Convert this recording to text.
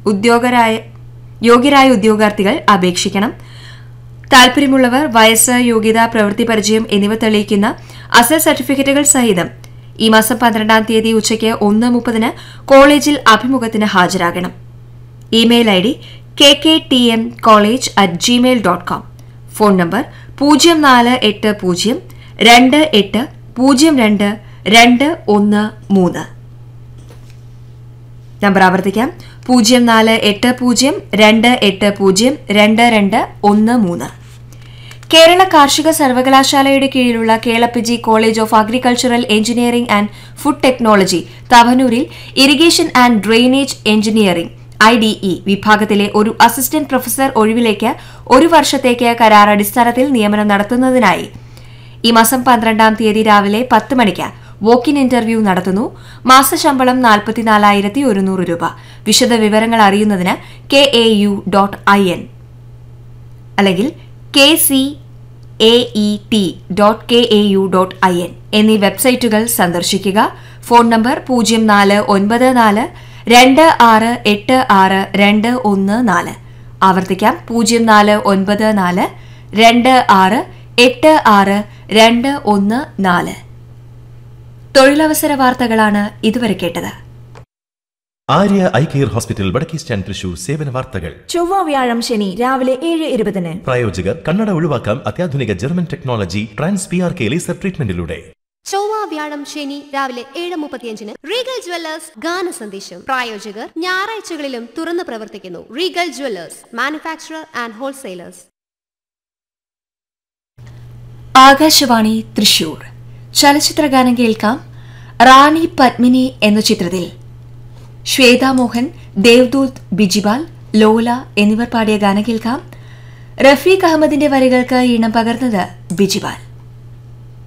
ഉദ്യോഗരായ യോഗ്യരായ ഉദ്യോഗാർത്ഥികൾ അപേക്ഷിക്കണം താൽപര്യമുള്ളവർ വയസ്സ് യോഗ്യത പ്രവൃത്തി പരിചയം എന്നിവ തെളിയിക്കുന്ന അസൽ സർട്ടിഫിക്കറ്റുകൾ സഹിതം ഈ മാസം പന്ത്രണ്ടാം തീയതി ഉച്ചയ്ക്ക് ഒന്ന് മുപ്പതിന് കോളേജിൽ അഭിമുഖത്തിന് ഹാജരാകണം email I D K K T M college at Gmail dot com phone number പൂജ്യം നാല് എട്ട് പൂജ്യം രണ്ട് എട്ട് പൂജ്യം രണ്ട് രണ്ട് ഒന്ന് മൂന്ന് നമ്പർ ആവർത്തിക്കാം പൂജ്യം നാല് എട്ട് പൂജ്യം രണ്ട് എട്ട് പൂജ്യം രണ്ട് രണ്ട് ഒന്ന് മൂന്ന് കേരള കാർഷിക സർവകലാശാലയുടെ കീഴിലുള്ള Kelappaji college of agricultural engineering and food technology തവനൂരിൽ irrigation and drainage engineering I D E വിഭാഗത്തിലെ ഒരു അസിസ്റ്റന്റ് പ്രൊഫസർ ഒഴിവിലേക്ക് ഒരു വർഷത്തേക്ക് കരാർ അടിസ്ഥാനത്തിൽ നിയമനം നടത്തുന്നതിനായി ഈ മാസം പന്ത്രണ്ടാം തീയതി രാവിലെ പത്ത് മണിക്ക് വോക്ക് ഇൻ ഇന്റർവ്യൂ നടത്തുന്നു മാസശമ്പളം നാൽപ്പത്തിനാലായിരത്തി ഒരുന്നൂറ് രൂപ വിശദ വിവരങ്ങൾ അറിയുന്നതിന് K A U dot I N അല്ലെങ്കിൽ K C A E T dot K A U dot I N എന്നീ വെബ്സൈറ്റുകൾ സന്ദർശിക്കുക ഫോൺ നമ്പർ പൂജ്യം നാല് ഒൻപത് നാല് രണ്ട് ആറ് എട്ട് ആറ് രണ്ട് ഒന്ന് നാല് ആവർത്തിക്കാം പൂജ്യം നാല് ഒൻപത് നാല് രണ്ട് ആറ് എട്ട് ആറ് രണ്ട് ഒന്ന് നാല് തൊഴിലവസര വാർത്തകളാണ് ഇതുവരെ കേട്ടത് ആര്യ ഐ കെയർ ഹോസ്പിറ്റൽ വടക്കേ സ്റ്റാൻഡ് തൃശൂർ സേവന വാർത്തകൾ ചൊവ്വ വ്യാഴം ശനി രാവിലെ ഏഴ് ഇരുപതിന് പ്രായോജകർ കണ്ണട ഒഴിവാക്കാം അത്യാധുനിക German technology trans P R K laser ട്രീറ്റ്മെന്റിലൂടെ ചൊവ്വ വ്യാഴം ശനി രാവിലെ ഏഴ് മുപ്പത്തിയഞ്ചിന് റീഗൽ ജ്വല്ലേഴ്സ് ഗാന സന്ദേശം പ്രായോജകർ ഞായറാഴ്ചകളിലും തുറന്നു പ്രവർത്തിക്കുന്നു Regal jewellers manufacturer and wholesalers Akashvani Thrissur ചലച്ചിത്രഗാനം കേൾക്കാം റാണി പത്മിനി എന്ന ചിത്രത്തിൽ ശ്വേതാ മോഹൻ ദേവ്ദൂത് ബിജിപാൽ ലോല എന്നിവർ പാടിയ ഗാനം കേൾക്കാം റഫീഖ് അഹമ്മദിന്റെ വരികൾക്ക് ഈണം പകർന്നത് ബിജിപാൽ